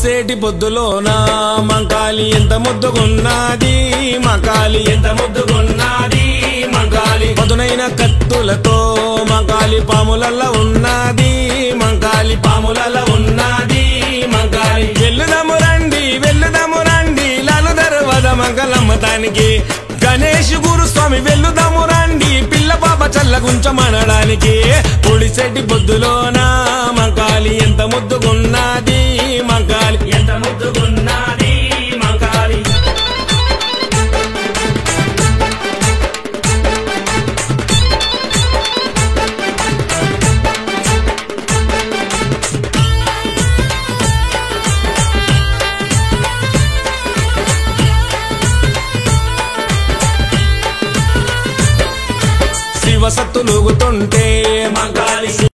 పొడిసేటి పొద్దులోన మంకాలి ఎంత ముద్దుగున్నది మకాలి ఎంత ముద్దుగున్నది మంకాలి పదునైన కత్తులతో మంకాలి పాములల్ల ఉన్నది మంకాలి పాములల్ల ఉన్నది మంకాలి వెళ్ళుదము రండి వెళ్ళుదము రండి లాలు దర్వద మంగళమ్మతానికి గణేష్ గురుస్వామి వెళ్ళుదాము రండి పిల్ల పాప చల్లగుంచమనడానికి పొడిసెట్టి పొద్దులోన మంకాలి ఎంత ముద్దుగున్నది